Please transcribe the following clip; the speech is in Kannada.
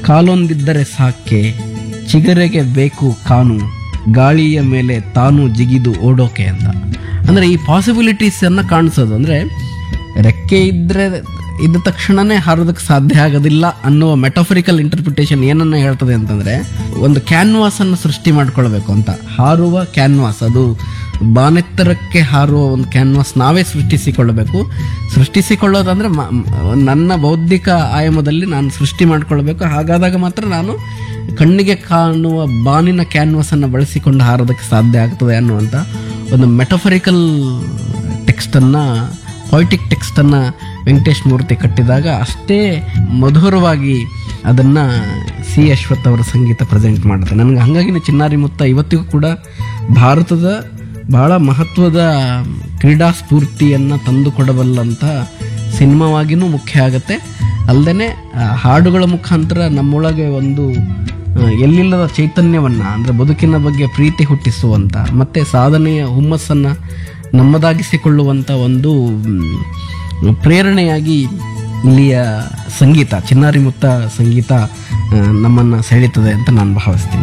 ಕಾಲೊಂದಿದ್ದರೆ ಸಾಕೆ ಚಿಗರೆಗೆ ಬೇಕು ಕಾನು ಗಾಳಿಯ ಮೇಲೆ ತಾನು ಜಿಗಿದು ಓಡೋಕೆ ಅಂತ ಅಂದರೆ ಈ ಪಾಸಿಬಿಲಿಟೀಸ್ ಅನ್ನ ಕಾಣಿಸೋದು ಅಂದರೆ ರೆಕ್ಕೆ ಇದ್ದರೆ ಇದ್ದ ತಕ್ಷಣನೇ ಹಾರೋದಕ್ಕೆ ಸಾಧ್ಯ ಆಗೋದಿಲ್ಲ ಅನ್ನುವ ಮೆಟಫರಿಕಲ್ ಇಂಟರ್ಪ್ರಿಟೇಷನ್ ಏನನ್ನ ಹೇಳ್ತದೆ ಅಂತಂದ್ರೆ ಒಂದು ಕ್ಯಾನ್ವಾಸ್ ಅನ್ನು ಸೃಷ್ಟಿ ಮಾಡ್ಕೊಳ್ಬೇಕು ಅಂತ ಹಾರುವ ಕ್ಯಾನ್ವಾಸ್ ಅದು ಬಾನೆತ್ತರಕ್ಕೆ ಹಾರುವ ಒಂದು ಕ್ಯಾನ್ವಾಸ್ ನಾವೇ ಸೃಷ್ಟಿಸಿಕೊಳ್ಳಬೇಕು ಸೃಷ್ಟಿಸಿಕೊಳ್ಳೋದಂದ್ರೆ ಮ- ಮ- ನನ್ನ ಬೌದ್ಧಿಕ ಆಯಾಮದಲ್ಲಿ ನಾನು ಸೃಷ್ಟಿ ಮಾಡ್ಕೊಳ್ಬೇಕು ಹಾಗಾದಾಗ ಮಾತ್ರ ನಾನು ಕಣ್ಣಿಗೆ ಕಾಣುವ ಬಾನಿನ ಕ್ಯಾನ್ವಾಸ್ ಅನ್ನು ಬಳಸಿಕೊಂಡು ಹಾರೋದಕ್ಕೆ ಸಾಧ್ಯ ಆಗ್ತದೆ ಅನ್ನುವಂಥ ಒಂದು ಮೆಟಫರಿಕಲ್ ಟೆಕ್ಸ್ಟನ್ನು ಪೊಯಿಟಿಕ್ ಟೆಕ್ಸ್ಟನ್ನು ವೆಂಕಟೇಶ್ ಮೂರ್ತಿ ಕಟ್ಟಿದಾಗ ಅಷ್ಟೇ ಮಧುರವಾಗಿ ಅದನ್ನು ಸಿ ಅಶ್ವಥ್ ಅವರ ಸಂಗೀತ ಪ್ರೆಸೆಂಟ್ ಮಾಡುತ್ತೆ ನನಗೆ ಹಾಗಾಗಿ ಚಿನ್ನಾರಿ ಮುತ್ತ ಇವತ್ತಿಗೂ ಕೂಡ ಭಾರತದ ಬಹಳ ಮಹತ್ವದ ಕ್ರೀಡಾ ಸ್ಫೂರ್ತಿಯನ್ನು ತಂದುಕೊಡಬಲ್ಲಂಥ ಸಿನಿಮಾವಾಗಿಯೂ ಮುಖ್ಯ ಆಗುತ್ತೆ ಅಲ್ಲದೆ ಹಾಡುಗಳ ಮುಖಾಂತರ ನಮ್ಮೊಳಗೆ ಒಂದು ಆ, ಎಲ್ಲಿಲ್ಲದ ಚೈತನ್ಯವನ್ನ ಅಂದ್ರೆ ಬದುಕಿನ ಬಗ್ಗೆ ಪ್ರೀತಿ ಹುಟ್ಟಿಸುವಂತ ಮತ್ತೆ ಸಾಧನೆಯ ಹುಮ್ಮಸ್ಸನ್ನ ನಮ್ಮದಾಗಿಸಿಕೊಳ್ಳುವಂತ ಒಂದು ಮ್, ಪ್ರೇರಣೆಯಾಗಿ ಇಲ್ಲಿಯ ಸಂಗೀತ ಚಿನ್ನಾರಿ ಮುತ್ತ ಸಂಗೀತ ಆ, ನಮ್ಮನ್ನ ಸೆಳೀತದೆ ಅಂತ ನಾನು ಭಾವಿಸ್ತೀನಿ